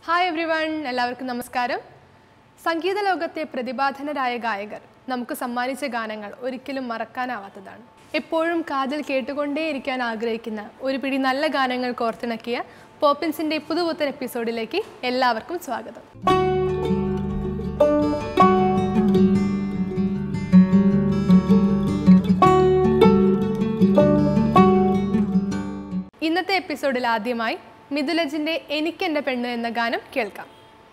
hi every one എല്ലാവർക്കും നമസ്കാരം സംഗീത ലോകത്തെ പ്രതിഭാധനരായ ഗായകർ നമുക്ക് സമ്മാനിച്ച ഗാനങ്ങൾ ഒരിക്കലും മറക്കാനാവാത്തതാണ് എപ്പോഴും കാതിൽ കേട്ടുകൊണ്ടേയിരിക്കാൻ ആഗ്രഹിക്കുന്ന ഒരു പിടി നല്ല ഗാനങ്ങൾ കോർത്തിണക്കിയ പോപ്പിൻസിൻ്റെ പുതുപുത്തൻ എപ്പിസോഡിലേക്ക് എല്ലാവർക്കും സ്വാഗതം ഇന്നത്തെ എപ്പിസോഡിൽ ആദ്യമായി മിഥുലജിന്റെ എനിക്കെന്റെ പെണ്ണ് എന്ന ഗാനം കേൾക്കാം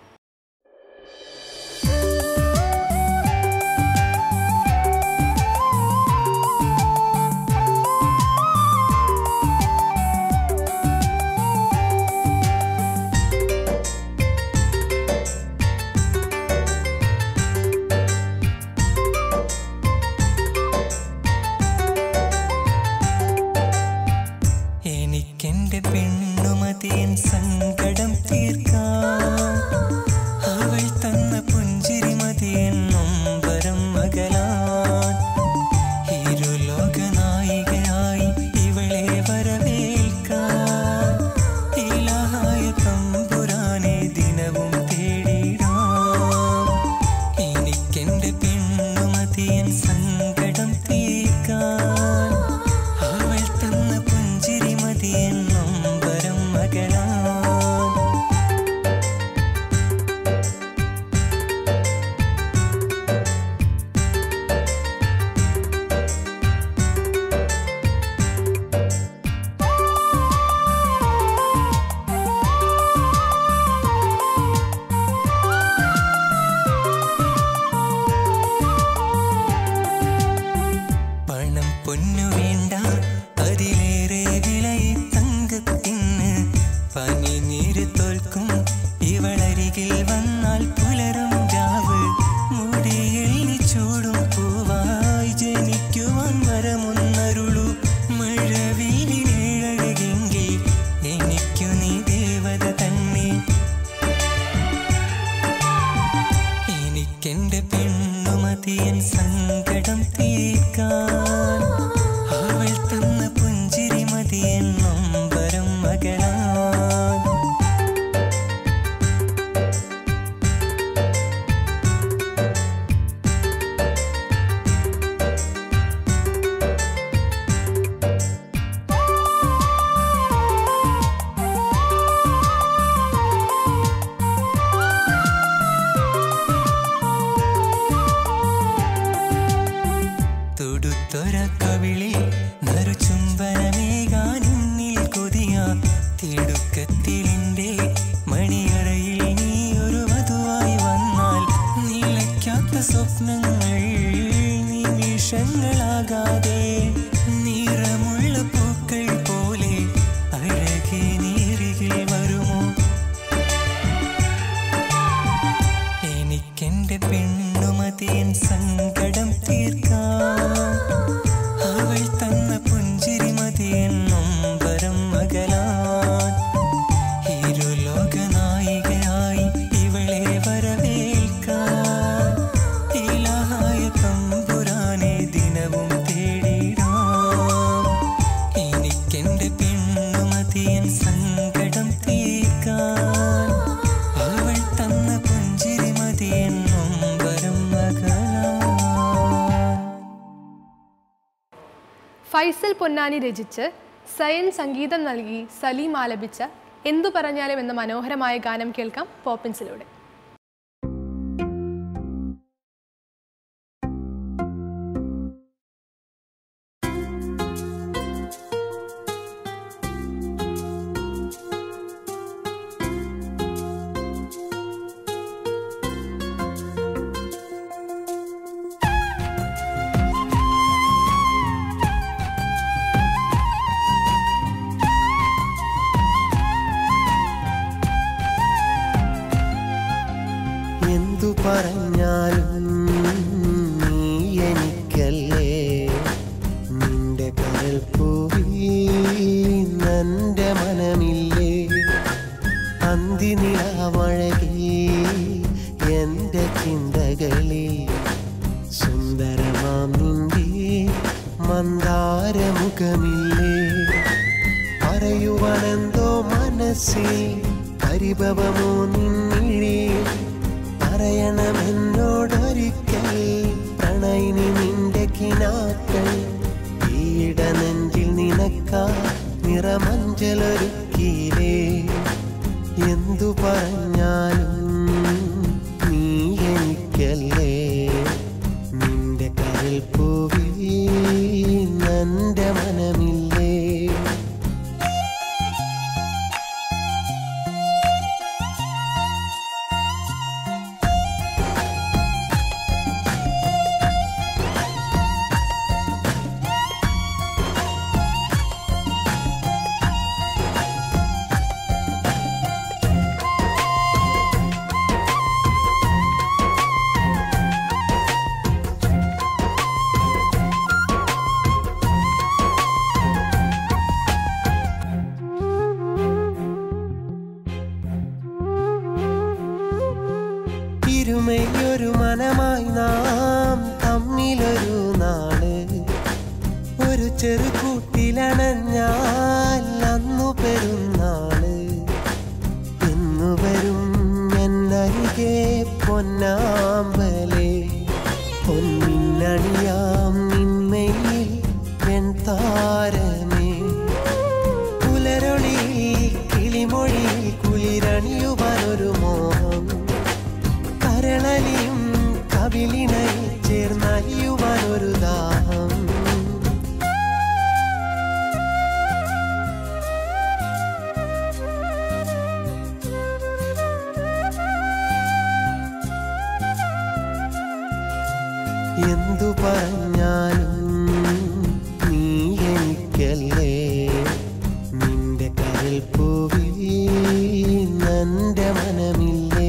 എനിക്കെന്റെ പെണ്ണുമതിയൻ സങ്കടം തീർക്കാൻ അവൾ തന്ന പുഞ്ചിരി മതിയൻ നൊമ്പരം മകലാൻ ഇരുലോക നായികയായി ഇവളെ വരവേൽക്കാൻ ഇലാഹായ തമ്പുരാനെ ദിനവും തേടിടാം എനിക്കെന്റെ പെണ്ണുമതിയൻ സങ്കടം തീർക്കാൻ അവൾ തന്ന പുഞ്ചിരി മതിയൻ നൊമ്പരം മകളാൻ പണം പൊന്നു വേണ്ട അതിലേറെ വിലയി തങ്കത്തിന് പനി നീര് തോൽക്കും ഇവളരികിൽ വന്നാൽ പുലരും രാവ് മുടിയിൽ നീ ചൂടും പൂവായി ജനിക്കുവാൻ വരമൊന്നരുളു മഴവിലഴകെങ്കിൽ എനിക്കു നീ ദേവത തന്നെ എനിക്കെന്റെ പെണ്ണുമതിയൻ സങ്കടം തീർക്കാൻ അവൾ തന്ന പുഞ്ചിരി മതിയൻ നൊമ്പരം മകളാൻ തൊടുത്തൊര കവിളിൽ നറുചുംബനമേകാനിന്നിൽ കൊതിയ തിടുക്കത്തിലിൻ്റെ മണിയറയിൽ നീ ഒരു വധുവായി വന്നാൽ നിലയ്ക്കാത്ത സ്വപ്നങ്ങൾ നിമിഷങ്ങളാകാതെ നിറമുള്ള പൂക്കൾ പോലെ അഴകെ നീരികിൽ വരുമോ എനിക്കെന്റെ പെണ്ണുമതിയൻ സങ്കടം തീർക്കാൻ അവൾ തന്ന പുഞ്ചിരി മതിയൻ നൊമ്പരം മകലാൻ ഇരുലോക നായികയായി ഇവളെ വരവേൽക്കാൻ ഇലാഹായ തമ്പുരാനെ ദിനവും തേടിടാം എനിക്കെന്റെ പെണ്ണുമതിയൻ സങ്കടം തീർക്കാൻ അവൾ തന്ന പുഞ്ചിരി മതിയൻ നൊമ്പരം മകളാൻ ഫൈസൽ പൊന്നാനി രചിച്ച് സയൻ സംഗീതം നൽകി സലീം ആലപിച്ച എന്തു പറഞ്ഞാലും എന്ന മനോഹരമായ ഗാനം കേൾക്കാം പോപ്പിൻസിലൂടെ എന്തു പറഞ്ഞാലും നീ എനിക്കല്ലേ നിന്റെ കരൽ പോയി നന്റെ മനമില്ലേ അന്തിനിലാവഴകി എന്റെ ചിന്തകളിൽ സുന്ദരമാം നിന്റെ മന്ദാരമുഖമില്ലേ പറയുവാനെന്തോ മനസ്സിൽ പരിഭവമോ നിന്നിഴി പറയണമെന്നോടൊരിക്കൽ പ്രണയിനി നിന്റെ കിനാക്കൾ ഈട നെഞ്ചിൽ നിനക്കാ നിറമഞ്ചലൊരുക്കീലേ എന്തു പറഞ്ഞാലും നീ എനിക്കല്ലേ നിന്റെ കരൽ പൂവി നന്റെ മനമില്ലേ ഇരുമയൊരു മനമായി നാം തമ്മിലൊരു നാള് ഒരു ചെറു കൂട്ടിലണഞ്ഞാൽ അന്നു പെരുന്നാള് എന്നു വരും എന്നരികെ പൊന്നാമ്പലേ പൊന്നിന്നണിയാം നിന്മയിൽ വെൺതാരമേ പുലരൊളി കിളിമൊഴി കുളിരണിയുവാനൊരു മോഹം കരളലിയും കവിളിണയിൽ ചേർന്നലിയുവാനൊരു ദാഹം എന്തു പറഞ്ഞാലും നീ എനിക്കല്ലേ നിന്റെ കരൽ പൂവി നന്റെ മനമില്ലേ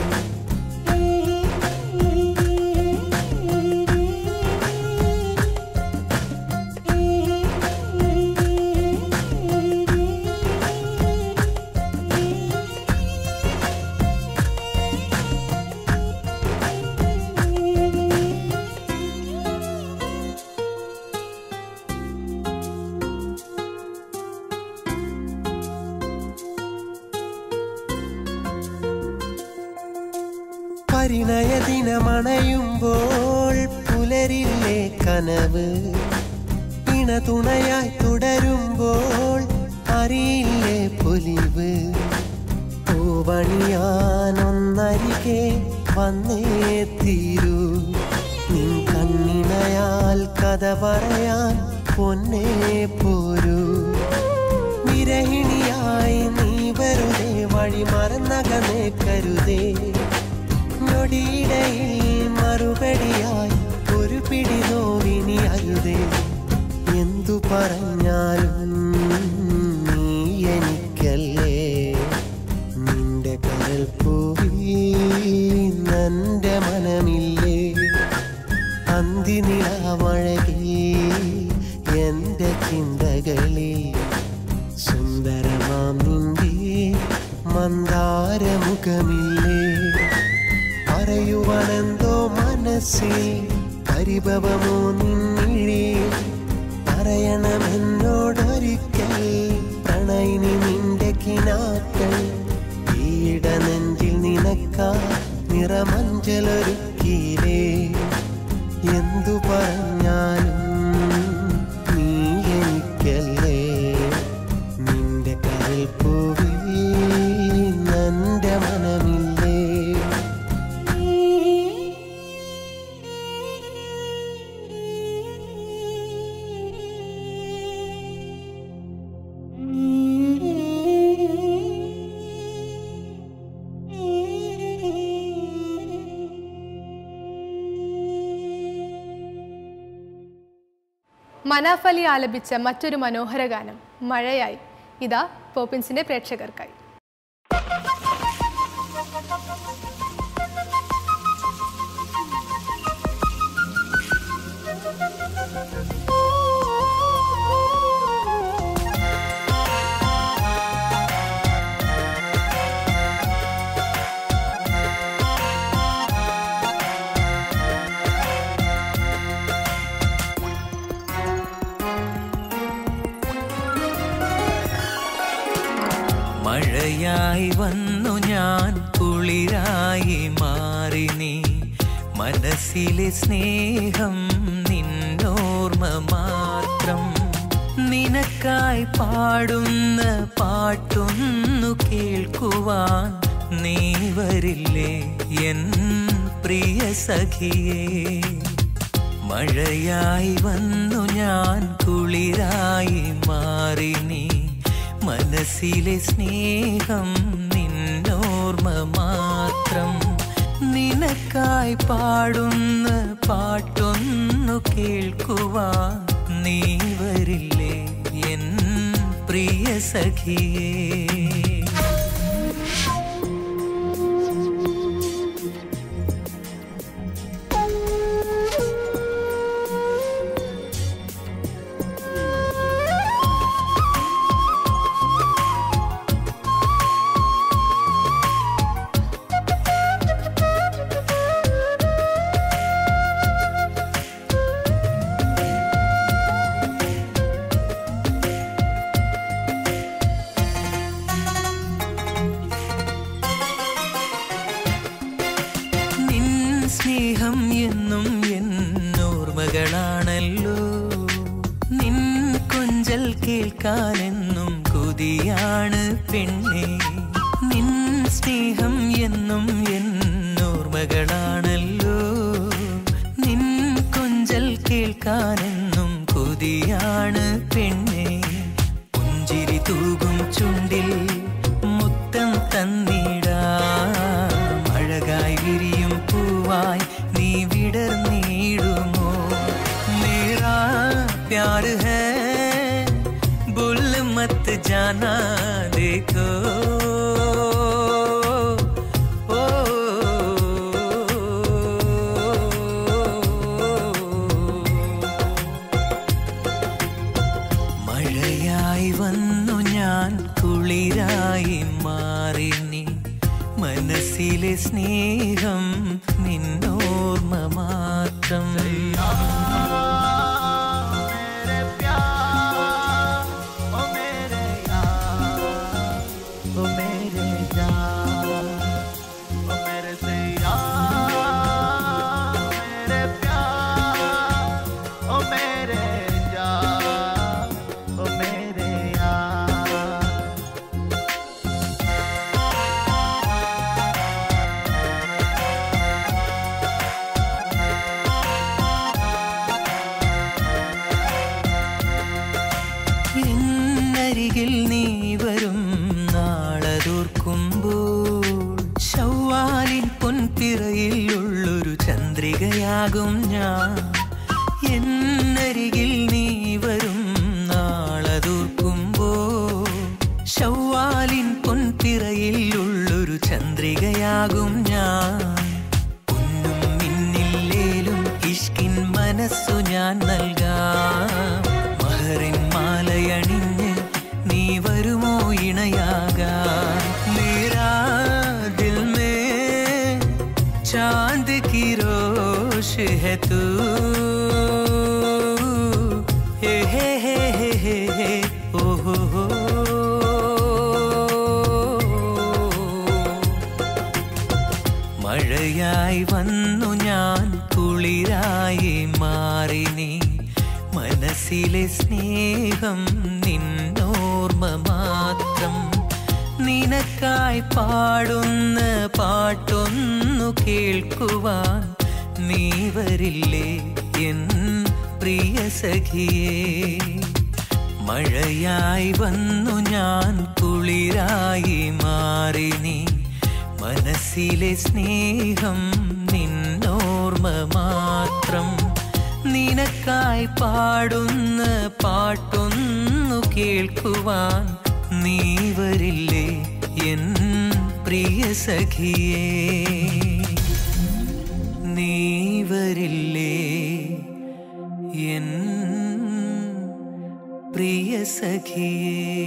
പരിണയ ദിനമണയുമ്പോൾ പുലരില്ലേ കനവ് ഇണ തുണയായി തുടരുമ്പോൾ അറിയില്ലേ പൊലിവ് പൂവണിയാനൊന്നരികെ വന്നേ തീരൂ നിൻ കണ്ണിണയാൽ കഥ പറയാൻ പൊന്നേ പോരൂ വിരഹിണിയായി നീ വെറുതെ വഴി മറന്നകന്നേ കരുതേ ഞൊടിയിടയിൽ മറുപടിയായി ഒരു പിടി നോവിനി അരുതേ എന്തു പറഞ്ഞാലും നീ എനിക്കല്ലേ നിന്റെ കരൽ പൂവി നന്റെ മനമില്ലേ അന്തിനിലാവഴകി എന്റെ ചിന്തകളിൽ സുന്ദരമാം നിന്റെ മന്ദാരമുഖമില്ലേ പറയുവാനെന്തോ മനസ്സിൽ പരിഭവമോ നിന്നിഴി പറയണമെന്നോടൊരിക്കൽ പ്രണയിനി നിന്റെ കിനാക്കൾ ഈട നെഞ്ചിൽ നിനക്കാ നിറമഞ്ചലൊരുക്കീലേ എന്തു പറഞ്ഞാലും നീ എനിക്കല്ലേ നിന്റെ കരൽ പൂവി നന്റെ മനമില്ലേ മനാഫ് അലി ആലപിച്ച മറ്റൊരു മനോഹര ഗാനം മഴയായി ഇതാ പോപ്പിൻസിന്റെ പ്രേക്ഷകർക്കായി മഴയായി വന്നു ഞാൻ കുളിരായി മാറി നീ മനസ്സിലെ സ്നേഹം നിന്നോർമ്മ മാത്രം നിനക്കായി പാടുന്ന പാട്ടൊന്നു കേൾക്കുവാൻ നീ വരില്ലേ എൻ പ്രിയ സഖിയേ മഴയായി വന്നു ഞാൻ കുളിരായി മാറി നീ മനസ്സിലെ സ്നേഹം നിന്നോർമ്മ മാത്രം നിനക്കായി പാടുന്ന പാട്ടൊന്നു കേൾക്കുവാൻ നീ വരില്ലേ എൻ പ്രിയ സഖിയേ നിൻ സ്നേഹം എന്നും എന്നോർമ്മകളാണല്ലോ നിൻ കൊഞ്ചൽ കേൾക്കാനെന്നും കൊതിയാണ് പെണ്ണെ നിൻ സ്നേഹം എന്നും എന്നോർമ്മകളാണല്ലോ നിൻ കൊഞ്ചൽ കേൾക്കാനെന്നും കൊതിയാണ് പെണ്ണെ പുഞ്ചിരി തൂകും ചുണ്ടിൽ മുത്തം തന്നിടാ അഴകായി വിരിയും പൂവായി നീ വിടർന്നിടുമോ മേരാ പ്യാർ ഹേ ബുൽ മത് ജാനാ ദേഖോ ഓ മഴയായി വന്നു ഞാൻ കുളിരായി മാറി നീ മനസ്സിലെ സ്നേഹം നിന്നോർമ്മ മാത്രം ഓ മേരെ യാർ ഓ മേരെ എന്നരികിൽ നീ വരും നാളതോർക്കുമ്പോൾ ശൗവാലിൻ പൊൻപിറയിൽ ഉള്ളൊരു ചന്ദ്രികയാകും ഞാൻ എന്നരികിൽ നീ വരും നാളതോർക്കുമ്പോൾ ശൗവാലിൻ പൊൻപിറയിൽ ഉള്ളൊരു ചന്ദ്രികയാകും ഞാൻ പൊന്നും മിന്നില്ലേലും ഇഷ്കിൻ മനസ്സു ഞാൻ നൽകാം മഹറിൻ മാലയണിഞ്ഞ് നീ വരുമോ ഇണയാകാൻ മേരാ ദിൽ മേ चांद की रोश है तू हे हे हे हे हे हे ओ हो हो മഴയായി വന്നു ഞാൻ കുളിരായി മാറി നീ മനസ്സിലെ സ്നേഹം നിന്നോർമ്മ മാത്രം നിനക്കായി പാടുന്ന പാട്ടൊന്നു കേൾക്കുവാൻ നീ വരില്ലേ എൻ പ്രിയ സഖിയേ മഴയായി വന്നു ഞാൻ കുളിരായി മാറി നീ മനസ്സിലെ സ്നേഹം നിന്നോർമ്മ മാത്രം നിനക്കായി പാടുന്ന പാട്ടൊന്നു കേൾക്കുവാൻ നീ വരില്ലേ എൻ പ്രിയ സഖിയേ നീ വരില്ലേ എൻ പ്രിയ സഖിയേ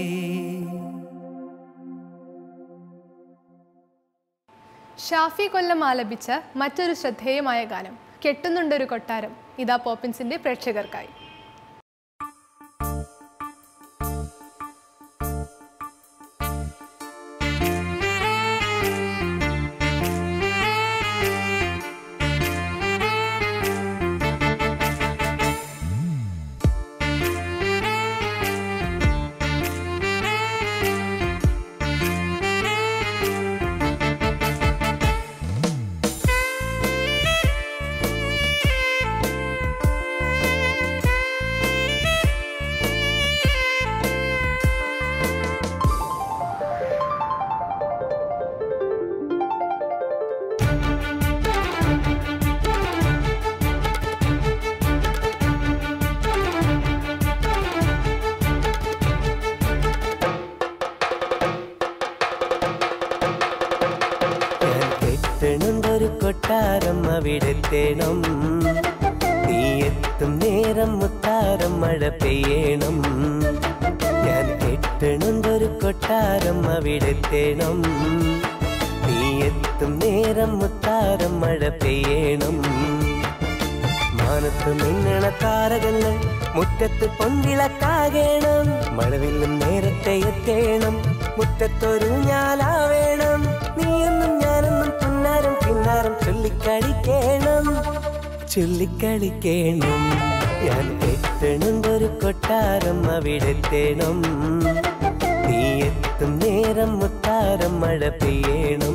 ഷാഫി കൊല്ലം ആലപിച്ച മറ്റൊരു ശ്രദ്ധേയമായ ഗാനം കെട്ടുന്നുണ്ടൊരു കൊട്ടാരം ഇതാ പോപ്പിൻസിന്റെ പ്രേക്ഷകർക്കായി ും കൊട്ടാരം അവിടെത്തേണം നീ എത്തും നേരം മുത്താരം മഴ പെയ്യണം ഞാൻ കെട്ടണുണ്ടൊരു കൊട്ടാരം അവിടെത്തേണം നീ എത്തും നേരം മുത്താരം മഴ പെയ്യണം മാനത്ത് മിന്നണ താരകങ്ങൾ മുറ്റത്ത് പൊൻവിളക്കാകേണം മഴവില്ലും നേരത്തെ എത്തേണം മുറ്റത്തൊരു ഞാലാവേണം നീയെന്നും ഞാനെന്നും പുന്നാരം കിന്നാരം ചൊല്ലിക്കളിക്കേണം ചൊല്ലിക്കളിക്കേണം ഞാൻ എത്തണുണ്ടൊരു കൊട്ടാരം അവിടെത്തേണം നീ എത്തും നേരം മുത്താരം മഴ പെയ്യണം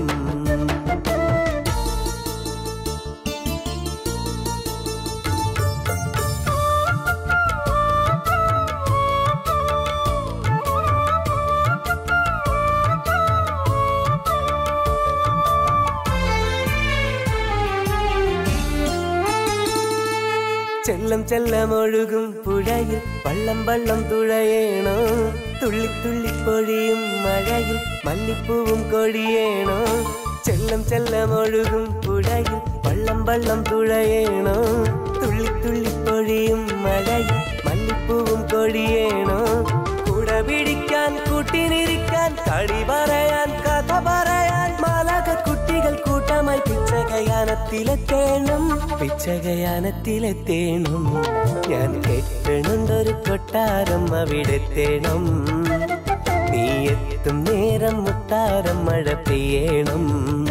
ചെല്ലം ചെല്ലമൊഴുകും പുഴയിൽ വള്ളം വള്ളം തുഴയേണോ തുള്ളി തുള്ളി പൊഴിയും മഴയിൽ മല്ലിപ്പൂവും കൊഴിയേണോ ചെല്ലം ചെല്ലമൊഴുകും പുഴയിൽ വള്ളം വള്ളം തുഴയേണോ തുള്ളി തുള്ളി പൊഴിയും മഴയിൽ മല്ലിപ്പൂവും കൊഴിയേണോ കുട പിടിക്കാൻ കൂട്ടിനിരിക്കാൻ കളി പറയാൻ കഥ പറയാൻ മാലാക കുട്ടികൾ കൂട്ടമായി പിച്ചകയാനത്തിലെത്തേണം പിച്ചകയാനത്തിലെത്തേണം ഞാൻ കെട്ടണുണ്ടൊരു കൊട്ടാരം അവിടെത്തേണം നീ എത്തും നേരം മുത്താരം മഴ പെയ്യണം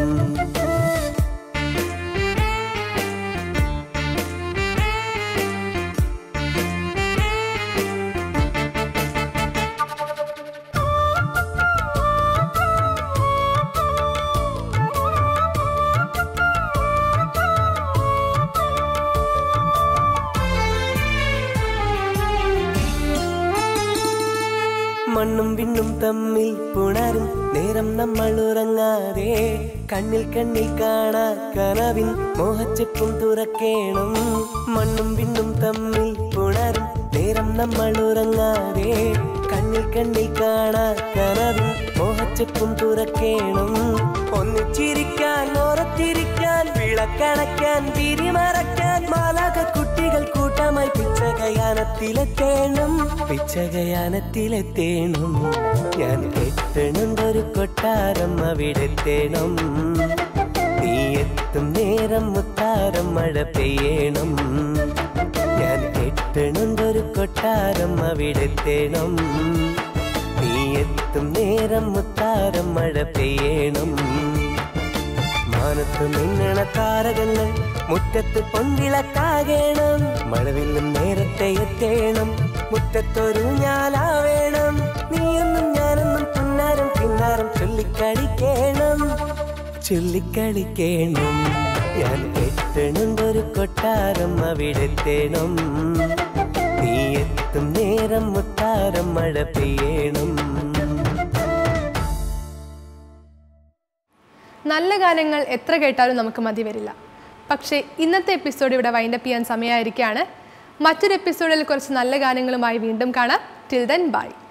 മണ്ണും വിണ്ണും തമ്മിൽ പുണരും നേരം നമ്മൾ ഉറങ്ങാതെ കണ്ണിൽ കണ്ണിൽ കാണാ കനവിൻ മോഹച്ചെപ്പും തുറക്കേണം മണ്ണും വിണ്ണും തമ്മിൽ പുണരും നേരം നമ്മൾ ഉറങ്ങാതെ കണ്ണിൽ കണ്ണിൽ കാണാ കനവിൻ മോഹച്ചെപ്പും തുറക്കേണം ഒന്നിച്ചിരിക്കാൻ ഓരത്തിരിക്കാൻ വിളക്കണക്കാൻ തിരിമറക്കാൻ മാലാക കുട്ടികൾ കൂട്ടമായി പിച്ചകയാനത്തിലെത്തേണം പിച്ചകയാനത്തിലെത്തേണം ഞാൻ കെട്ടണുണ്ടൊരു കൊട്ടാരം അവിടെത്തേണം നീ എത്തും നേരം മുത്താരം മഴ പെയ്യണം ഞാൻ കെട്ടണുണ്ടൊരു കൊട്ടാരം അവിടെത്തേണം നീ എത്തും നേരം മുത്താരം മഴ പെയ്യണം മാനത്ത് മിന്നണ താരകങ്ങൾ മുറ്റത്ത് പൊൻവിളക്കാകേണം മഴവില്ലും നേരത്തെ എത്തേണം മുറ്റത്തൊരു ഞാലാവേണം നീയെന്നും ഞാനെന്നും പുന്നാരം കിന്നാരം ചൊല്ലിക്കളിക്കേണം ചൊല്ലിക്കളിക്കേണം ഞാൻ കെട്ടണുണ്ടൊരു കൊട്ടാരം അവിടെത്തേണം നീ എത്തും നേരം മുത്താരം മഴ പെയ്യണം നല്ല ഗാനങ്ങൾ എത്ര കേട്ടാലും നമുക്ക് മതി വരില്ല പക്ഷേ ഇന്നത്തെ എപ്പിസോഡ് ഇവിടെ വൈൻഡപ്പ് ചെയ്യാൻ സമയമായിരിക്കുകയാണ് മറ്റൊരു എപ്പിസോഡിൽ കുറച്ച് നല്ല ഗാനങ്ങളുമായി വീണ്ടും കാണാം ടിൽ ദെൻ ബൈ